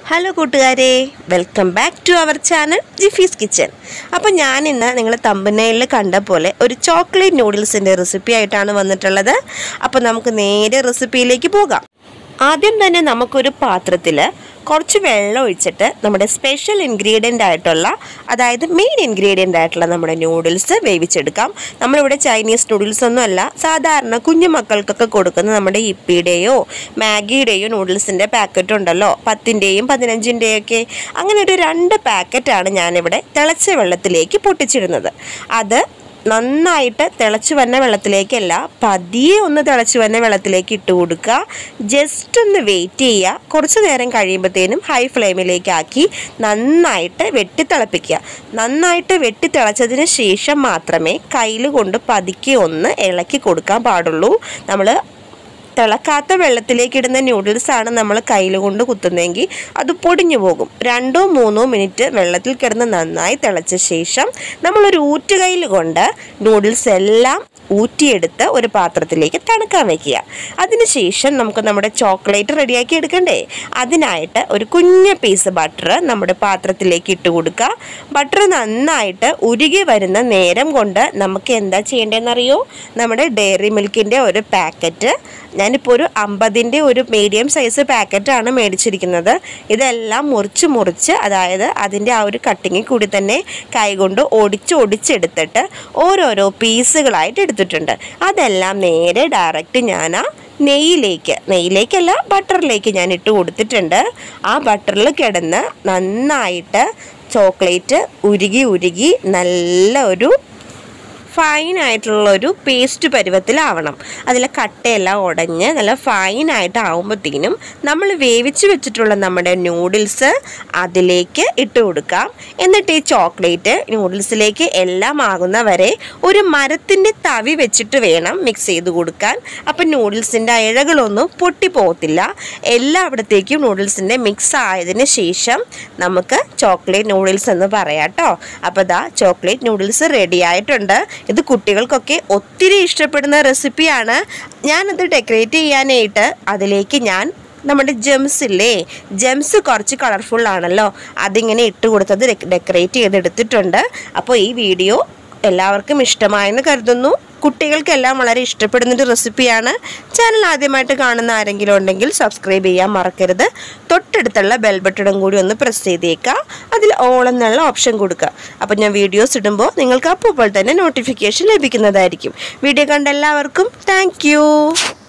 hello കൂട്ടുകാരെ welcome back to our channel Jiffy's kitchen അപ്പോൾ ഞാൻ ഇന്ന് നിങ്ങൾ തമ്പനയിൽ കണ്ട പോലെ ഒരു ചോക്ലേറ്റ് നൂഡിൽസിൻ്റെ റെസിപ്പി ആയിട്ടാണ് വന്നിട്ടുള്ളത് അപ്പോൾ നമുക്ക് നേരെ റെസിപ്പിയിലേക്ക് പോകാം ആദ്യം തന്നെ നമുക്കൊരു പാത്രത്തിൽ കുറച്ച് വെള്ളം ഒഴിച്ചിട്ട് നമ്മുടെ സ്പെഷ്യൽ ഇൻഗ്രീഡിയൻ്റ് ആയിട്ടുള്ള അതായത് മെയിൻ ഇൻഗ്രീഡിയൻ്റ് ആയിട്ടുള്ള നമ്മുടെ നൂഡിൽസ് വേവിച്ചെടുക്കാം നമ്മളിവിടെ ചൈനീസ് നൂഡിൽസ് ഒന്നും അല്ല സാധാരണ കുഞ്ഞു മക്കൾക്കൊക്കെ കൊടുക്കുന്ന നമ്മുടെ ഇപ്പിയുടെയോ മാഗിയുടെയോ നൂഡിൽസിൻ്റെ പാക്കറ്റ് ഉണ്ടല്ലോ പത്തിൻ്റെയും പതിനഞ്ചിൻ്റെയും ഒക്കെ അങ്ങനെ ഒരു രണ്ട് പാക്കറ്റാണ് ഞാനിവിടെ തിളച്ച വെള്ളത്തിലേക്ക് പൊട്ടിച്ചിടുന്നത് അത് നന്നായിട്ട് തിളച്ച് വന്ന വെള്ളത്തിലേക്കല്ല പതിയെ ഒന്ന് തിളച്ച് വന്ന വെള്ളത്തിലേക്ക് ഇട്ട് കൊടുക്കുക ജസ്റ്റ് ഒന്ന് വെയിറ്റ് ചെയ്യുക കുറച്ച് നേരം കഴിയുമ്പോഴത്തേനും ഹൈ ഫ്ലെയിമിലേക്കാക്കി നന്നായിട്ട് വെട്ടി തിളപ്പിക്കുക നന്നായിട്ട് വെട്ടി തിളച്ചതിന് ശേഷം മാത്രമേ കയ്യിൽ കൊണ്ട് പതുക്കെ ഒന്ന് ഇളക്കി കൊടുക്കാൻ പാടുള്ളൂ നമ്മൾ തിളക്കാത്ത വെള്ളത്തിലേക്ക് ഇടുന്ന നൂഡിൽസ് ആണ് നമ്മൾ കയ്യിൽ കൊണ്ട് കുത്തുന്നതെങ്കിൽ അത് പൊടിഞ്ഞു പോകും രണ്ടോ മൂന്നോ മിനിറ്റ് വെള്ളത്തിൽ കിടന്ന് നന്നായി തിളച്ച ശേഷം നമ്മളൊരു ഊറ്റുകയിൽ കൊണ്ട് നൂഡിൽസ് എല്ലാം ഊറ്റിയെടുത്ത് ഒരു പാത്രത്തിലേക്ക് തണുക്കാൻ വെക്കുക അതിനുശേഷം നമുക്ക് നമ്മുടെ ചോക്ലേറ്റ് റെഡിയാക്കി എടുക്കണ്ടേ അതിനായിട്ട് ഒരു കുഞ്ഞ പീസ് ബട്ടർ നമ്മുടെ പാത്രത്തിലേക്ക് ഇട്ട് കൊടുക്കുക ബട്ടർ നന്നായിട്ട് ഉരുകി വരുന്ന നേരം കൊണ്ട് നമുക്ക് എന്താ ചെയ്യേണ്ടതെന്നറിയോ നമ്മുടെ ഡയറി മിൽക്കിൻ്റെ ഒരു പാക്കറ്റ് ഞാനിപ്പോൾ ഒരു അമ്പതിൻ്റെ ഒരു മീഡിയം സൈസ് പാക്കറ്റാണ് മേടിച്ചിരിക്കുന്നത് ഇതെല്ലാം മുറിച്ച് മുറിച്ച് അതായത് അതിൻ്റെ ആ ഒരു കട്ടിങ്ങിൽ കൂടി തന്നെ കൈകൊണ്ട് ഒടിച്ച് ഒടിച്ചെടുത്തിട്ട് ഓരോരോ പീസുകളായിട്ട് എടുത്തിട്ടുണ്ട് അതെല്ലാം നേരെ ഡയറക്റ്റ് ഞാൻ ആ നെയ്യിലേക്ക് നെയ്യിലേക്കല്ല ബട്ടറിലേക്ക് ഞാൻ ഇട്ട് കൊടുത്തിട്ടുണ്ട് ആ ബട്ടറിൽ കിടന്ന് നന്നായിട്ട് ചോക്ലേറ്റ് ഉരുകി ഉരുകി നല്ല ഒരു ഫൈൻ ആയിട്ടുള്ള ഒരു പേസ്റ്റ് പരുവത്തിലാവണം അതിലെ കട്ടയെല്ലാം ഉടഞ്ഞ് നല്ല ഫൈൻ ആയിട്ട് ആവുമ്പോഴത്തേനും നമ്മൾ വേവിച്ച് വെച്ചിട്ടുള്ള നമ്മുടെ നൂഡിൽസ് അതിലേക്ക് ഇട്ട് കൊടുക്കാം എന്നിട്ട് ഈ ചോക്ലേറ്റ് നൂഡിൽസിലേക്ക് എല്ലാം ആകുന്ന വരെ ഒരു മരത്തിൻ്റെ തവി വെച്ചിട്ട് വേണം മിക്സ് ചെയ്ത് കൊടുക്കാൻ അപ്പം നൂഡിൽസിൻ്റെ ഇഴകളൊന്നും പൊട്ടിപ്പോകത്തില്ല എല്ലായിടത്തേക്കും നൂഡിൽസിൻ്റെ മിക്സ് ആയതിന് ശേഷം നമുക്ക് ചോക്ലേറ്റ് നൂഡിൽസ് എന്ന് പറയാം കേട്ടോ അപ്പോൾ ദാ ചോക്ലേറ്റ് നൂഡിൽസ് റെഡി ആയിട്ടുണ്ട് ഇത് കുട്ടികൾക്കൊക്കെ ഒത്തിരി ഇഷ്ടപ്പെടുന്ന റെസിപ്പിയാണ് ഞാനത് ഡെക്കറേറ്റ് ചെയ്യാനായിട്ട് അതിലേക്ക് ഞാൻ നമ്മുടെ ജെംസ് ഇല്ലേ ജെംസ് കുറച്ച് കളർഫുൾ ആണല്ലോ അതിങ്ങനെ ഇട്ട് കൊടുത്തത് ഡെക്കറേറ്റ് ചെയ്തെടുത്തിട്ടുണ്ട് അപ്പോൾ ഈ വീഡിയോ എല്ലാവർക്കും ഇഷ്ടമായെന്ന് കരുതുന്നു കുട്ടികൾക്കെല്ലാം വളരെ ഇഷ്ടപ്പെടുന്നൊരു റെസിപ്പിയാണ് ചാനൽ ആദ്യമായിട്ട് കാണുന്ന ആരെങ്കിലും ഉണ്ടെങ്കിൽ സബ്സ്ക്രൈബ് ചെയ്യാൻ മറക്കരുത് തൊട്ടടുത്തുള്ള ബെൽ ബട്ടണും കൂടി ഒന്ന് പ്രസ് ചെയ്തേക്കുക അതിൽ ഓൾ എന്നുള്ള ഓപ്ഷൻ കൊടുക്കുക അപ്പോൾ ഞാൻ വീഡിയോസ് ഇടുമ്പോൾ നിങ്ങൾക്ക് അപ്പോൾ തന്നെ നോട്ടിഫിക്കേഷൻ ലഭിക്കുന്നതായിരിക്കും വീഡിയോ കണ്ട എല്ലാവർക്കും താങ്ക്